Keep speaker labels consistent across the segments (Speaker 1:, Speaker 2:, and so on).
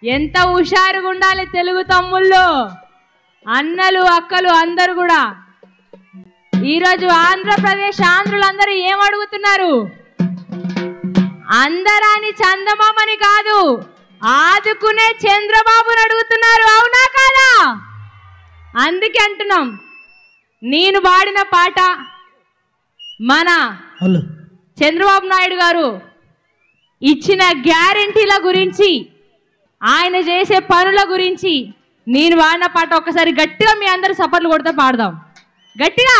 Speaker 1: ఎంత హుషారుగా ఉండాలి తెలుగు తమ్ముళ్ళు అన్నలు అక్కలు అందరు కూడా ఈరోజు ఆంధ్రప్రదేశ్ ఆంధ్రులందరూ ఏం అడుగుతున్నారు అందరాని చందమామని కాదు ఆదుకునే చంద్రబాబుని అడుగుతున్నారు అవునా కాదా అందుకే అంటున్నాం నేను పాడిన పాట మన
Speaker 2: హలో
Speaker 1: చంద్రబాబు నాయుడు గారు ఇచ్చిన గ్యారంటీల గురించి ఆయన చేసే పనుల గురించి నేను వాడిన పాట ఒక్కసారి గట్టిగా మీ అందరు సపర్లు కొడితే పాడదాం గట్టిగా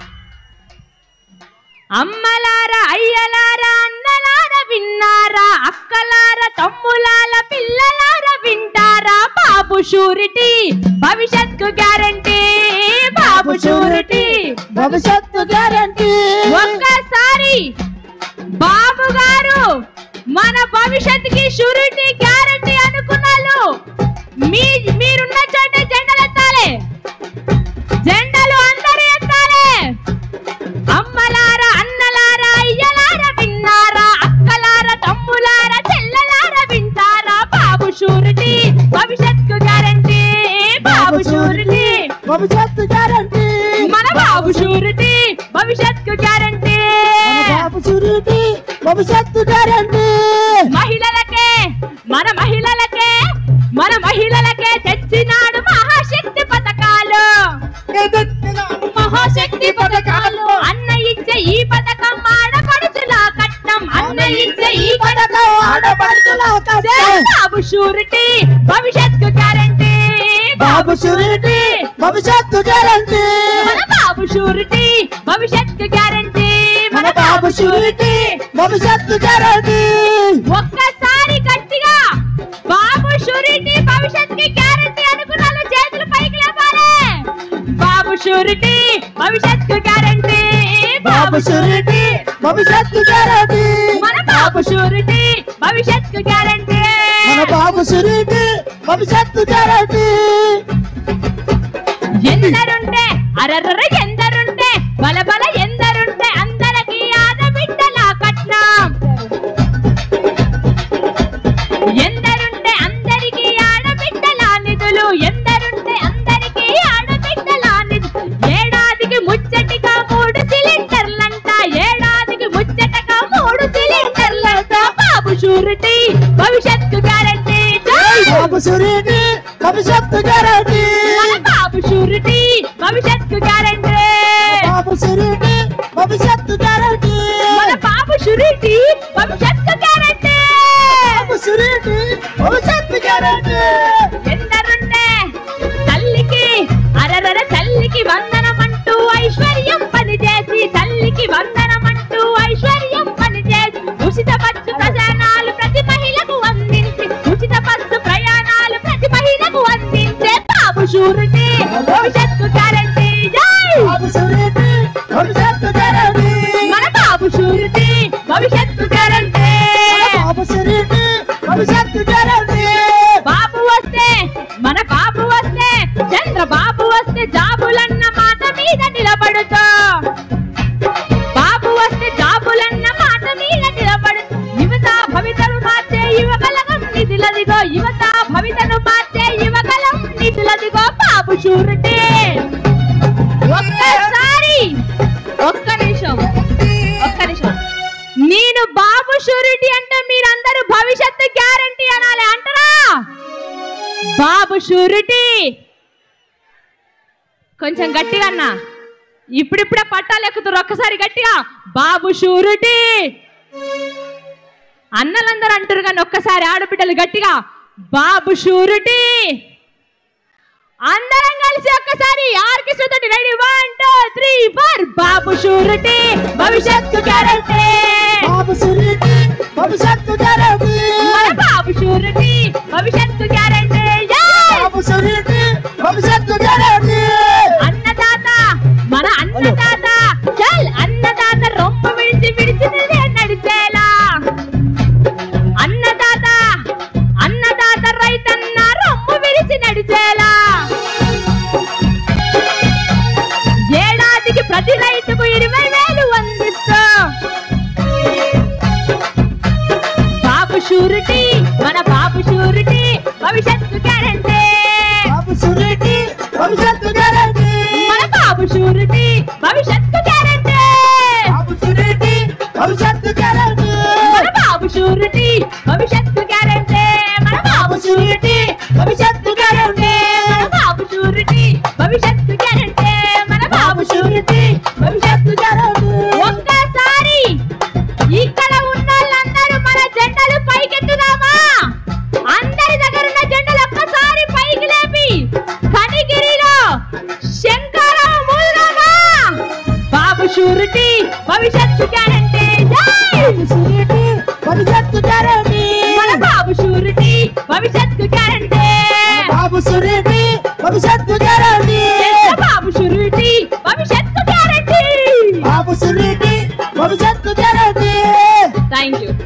Speaker 1: అమ్మలారా అయ్యలారా అన్నలారా విన్నారా అక్కలారా తమ్ములాల పిల్లలారా వింటారా బాబు షూరిటీ భవిష్యత్కు గ్యారంటీ బాబు షూరిటీ
Speaker 2: భవిష్యత్తు గ్యారంటీ
Speaker 1: ఒక్కసారి బాబు గారు మన భవిష్యత్తుకి షూరిటీ గ్యారంటీ అనుకున్నాను మీ మీరున్న చోట జెండలు ఎత్తాలి జెండలు అందరూ ఎత్తాలి అమ్మలారా అన్నలారా అయ్యలారా విన్నారా అక్కలారా తమ్ములారా చెల్లెలారా వింటారా బాబు షూరిటీ భవిష్యత్తుకు గ్యారంటీ బాబు షూరిటీ
Speaker 2: భవిష్యత్తు గ్యారంటీ
Speaker 1: మన బాబు షూరిటీ భవిష్యత్తుకు గ్యారంటీ
Speaker 2: మన బాబు సురీటి భవిష్యత్తు గ్యారంటీ
Speaker 1: మహిళలకే మన మహిళలకే మన మహిళలకే తెచ్చినాడు మహాశక్తి పథకాలు మహాశక్తి పథకాలు అన్న ఇచ్చే ఈ పథకం ఆడపడుచుల కట్నం అన్న ఇచ్చే ఈ పథకం
Speaker 2: ఆడపడుచుల కట్నం.
Speaker 1: బాబు షూరిటీ భవిష్యత్తు గ్యారంటీ
Speaker 2: బాబు సురీటి భవిష్యత్తు గ్యారంటీ
Speaker 1: మన బాబు షూరిటీ భవిష్యత్తు గ్యారంటీ
Speaker 2: మన బాబు సురీటి భవిష్యత్తు గ్యారంటీ
Speaker 1: ఒక్కసారి గట్టిగా బాబు షూరిటీ భవిష్యత్తుకి గ్యారంటీ అనుకున్నాను చేతులు పైకి లేపాలి బాబు షూరిటీ భవిష్యత్తుకు గ్యారంటీ
Speaker 2: బాబు సురీటి భవిష్యత్తు గ్యారంటీ
Speaker 1: మన బాబు షూరిటీ భవిష్యత్తుకు గ్యారంటీ
Speaker 2: మన బాబు సురీటి భవిష్యత్తు గ్యారంటీ
Speaker 1: ఎందరుంటే అరర్ర ఎందరుంటే బల బల ఎందరుంటే అందరికి ఆడబిడ్డల కట్నం ఎందరుంటే అందరికి ఆడబిడ్డల నిధులు ఎందరుంటే అందరికి ఆడబిడ్డల నిధులు ఏడాదికి ముచ్చటిగా మూడు సిలిండర్లంట ఏడాదికి ముచ్చటగా మూడు సిలిండర్లంట బాబు షూరిటీ భవిష్యత్తు గ్యారంటీ
Speaker 2: బాబు సురీటి భవిష్యత్తు గ్యారంటీ
Speaker 1: మన బాబు షూరిటీ భవిష్యత్తు గ్యారంటీ
Speaker 2: బాబు సురీటి భవిష్యత్తు గ్యారంటీ
Speaker 1: మన బాబు షూరిటీ భవిష్యత్తు గ్యారంటీ
Speaker 2: బాబు సురీటి భవిష్యత్తు గ్యారంటీ
Speaker 1: ఎందరుంటే తల్లికి అరరర తల్లికి వందనమంటూ ఐశ్వర్యం పనిచేసి తల్లికి వందనమంటూ ఐశ్వర్యం పనిచేసి ఉచిత బస్సు ప్రయాణాలు ప్రతి మహిళకు అందించి ఉచిత బస్సు ప్రయాణాలు ప్రతి మహిళకు అందించే బాబు షూరిటీ భవిష్యత్తు గ్యారంటీ జై
Speaker 2: బాబు సురీటి భవిష్యత్తు గ్యారంటీ
Speaker 1: మన బాబు షూరిటీ భవిష్యత్తు గ్యారంటీ
Speaker 2: బాబు సురీటి భవిష్యత్తు గ్యారంటీ
Speaker 1: బాబు వస్తే మన బాబు వస్తే చంద్రబాబు వస్తే జాబులన్న మాట మీద నిలబడుతా బాబు వస్తే జాబులన్న మాట మీద నిలబడుతూ యువత భవితను మార్చే యువకలగం నిధులదిగో యువత భవితను మార్చే యువకలం నిధులదిగో బాబు షూరిటీ ఒక్కసారి ఒక్క నిమిషం ఒక్క నిమిషం నేను బాబు షూరిటీ అంటే మీరందరూ భవిష్యత్తు గ్యారంటీ అనాలి అంటారా బాబు షూరిటీ కొంచెం గట్టిగా అన్నా ఇప్పుడిప్పుడే పట్టాలు ఎక్కుతారు ఒక్కసారి గట్టిగా బాబు షూరిటీ అన్నలందరూ అంటారు కానీ ఒక్కసారి ఆడబిడ్డలు గట్టిగా బాబు షూరిటీ అందరం కలిసి ఒక్కసారి ఆర్కెస్ట్రా తోటి ready one two three four Babu surety భవిష్యత్తు గ్యారంటీ
Speaker 2: బాబు సురీటి భవిష్యత్తు గ్యారంటీ
Speaker 1: మన బాబు షూరిటీ భవిష్యత్తు గ్యారంటీ
Speaker 2: బాబు సురీటి భవిష్యత్తు గ్యారంటీ
Speaker 1: అన్నదాత మన అన్నదాత చల్ అన్నదాత రొమ్మ విడిచి విడిచి నడిచేలా అన్నదాత అన్నదాత రైతన్న రొమ్ము విడిచి నడిచేలా ఏడాదికి ప్రతి రైతుకు ఇరవై వేలు అందిస్తూ బాబు షూరిటీ మన బాబు షూరిటీ భవిష్యత్తు షూరిటీ భవిష్యత్తు గ్యారంటీ
Speaker 2: బాబు షూరిటీ భవిష్యత్తు గ్యారంటీ
Speaker 1: మన బాబు షూరిటీ భవిష్యత్తు గ్యారంటీ మన బాబు షూరిటీ భవిష్యత్తు గ్యారంటీ మన బాబు షూరిటీ భవిష్యత్తు గ్యారంటీ మన బాబు షూరిటీ భవిష్యత్తు గ్యారంటీ ఒక్కసారి ఇక్కడ ఉన్న వాళ్ళందరూ మన జెండలు పైకెత్తుదామా అందరి దగ్గర ఉన్న జెండలు ఒక్కసారి పైకి లేపి కనిగిరిలో శంకరం మూలమా బాబు షూరిటీ భవిష్యత్తు గ్యారంటీ జై
Speaker 2: షూరిటీ భవిష్యత్తు గ్యారంటీ
Speaker 1: మన బాబు షూరిటీ భవిష్యత్తు గ్యారంటీ
Speaker 2: బాబు షూరిటీ భవిష్యత్తు గ్యారంటీ
Speaker 1: బాబు షూరిటీ భవిష్యత్తు గ్యారంటీ
Speaker 2: బాబు షూరిటీ భవిష్యత్తు గ్యారంటీ
Speaker 1: థ్యాంక్ యూ